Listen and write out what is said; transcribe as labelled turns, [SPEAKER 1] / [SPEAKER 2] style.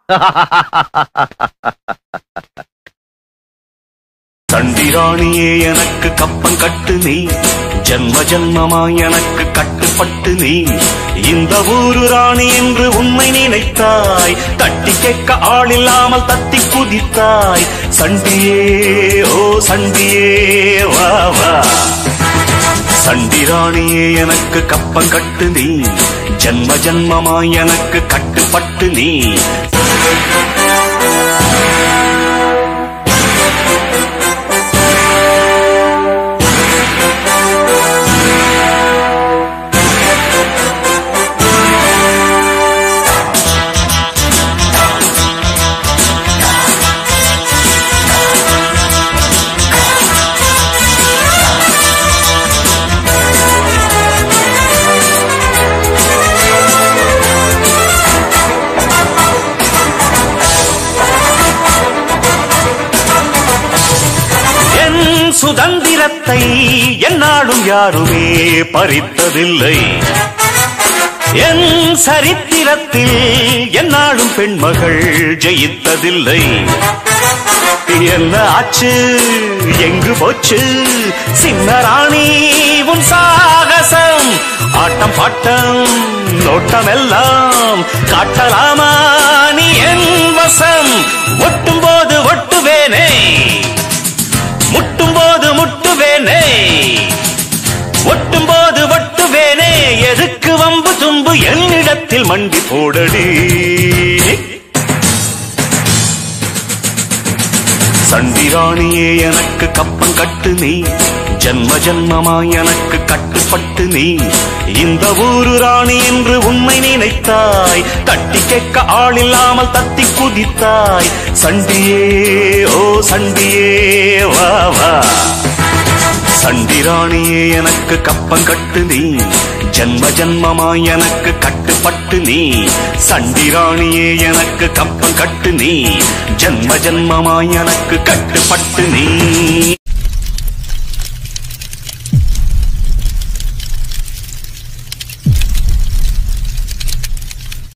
[SPEAKER 1] தண்டிராணியே எனக்கு கப்பம் கட்டு நீ ஜன்ம ஜன்மமாய் எனக்கு கட்டுப்பட்டு நீ இந்த ஊரு ராணி என்று உண்மை நினைத்தாய் தட்டி கேட்க ஆளில்லாமல் தத்தி குதித்தாய் சண்டியே ஓ சண்டியே வா வா சண்டிராணியே எனக்கு கப்பம் கட்டு நீ ஜன்ம ஜன்மமாய் எனக்கு கட்டுப்பட்டு நீ என் சுதந்திரத்தை என்னாலும் யாருமே பறித்ததில்லை என் சரித்திரத்தில் என்னாலும் பெண்மகள் ஜெயித்ததில்லை என்ன ஆச்சு எங்கு போச்சு சின்ன ராணி உன் சாகசம் ஆட்டம் பாட்டம் நோட்டம் எல்லாம் காட்டலாமா நீ என் வசம் ஒட்டும் போது ஒட்டுவேனே முட்டும் போது முட்டுவேனே ஒட்டும் போது ஒட்டுவேனே எதுக்கு வம்பு தும்பு என்னிடத்தில் மண்டி போடடி சண்டிராணியே எனக்கு கப்பம் கட்டு நீ ஜன்ம ஜன்மமாய் எனக்கு கட்டுப்பட்டு நீ இந்த ஊரு ராணி என்று உண்மை நினைத்தாய் தட்டி கேட்க ஆளில்லாமல் தத்தி குதித்தாய் சண்டியே ஓ சண்டியே வா வா சண்டிராணியே எனக்கு கப்பம் கட்டு நீ ஜன்ம ஜன்மமாய் எனக்கு கட்டுப்பட்டு நீ சண்டிராணியே எனக்கு கப்பம் கட்டு நீ ஜன்ம ஜன்மமாய் எனக்கு கட்டுப்பட்டு நீ